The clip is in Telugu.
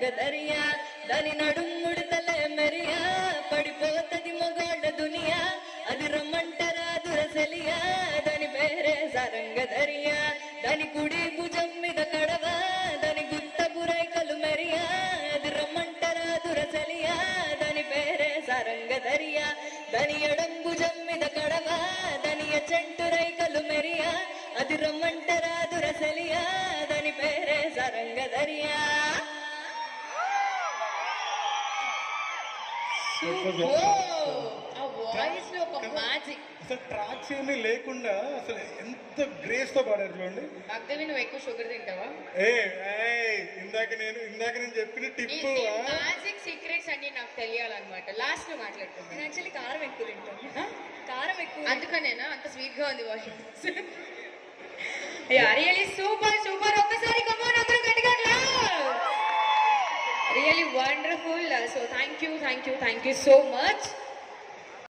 దరియా దాని నడుముడుతలే మెరియా పడిపోతది మొగోళ్ళ దునియా అది రమ్మంటరా దురసెలియా దాని పేరే సరంగ దరియా దాని కుడి భుజం మీద కడవ దాని గుత్త బురైకలు మెరియా అది రమ్మంటరా దురసెలియా దాని పేరే సరంగ దరియా దాని ఎడం భుజం మీద కడవ దాని చెంటు రైకలు మెరియా అది రమ్మంటరా దురసెలియా దాని పేరే సరంగ దరియా ఆ వాయిస్ లో ఒక మ్యాజిక్ అసలు ట్రాక్స్ ఏమీ లేకుండా అసలు ఎంత గ్రేస్ తో పాడారు చూడండి భక్తివి నువ్వు ఎక్కువ షుగర్ తింటావా ఏ ఏయ్, ఇందాక నేను ఇందాక నేను చెప్పిన టిప్పు మ్యాజిక్ సీక్రెట్స్ అన్ని నాకు తెలియాలన్నమాట లాస్ట్ లో మాట్లాడుతున్నాను యాక్చువల్లీ కారం ఎక్కువ తింటాను కారం ఎక్కువ అందుకనేనా అంత స్వీట్ గా ఉంది వాయిస్ రియలీ సూపర్ సూపర్ ఒక్కసారి కమాన్ అందరూ గట్టిగా really wonderful so thank you thank you thank you so much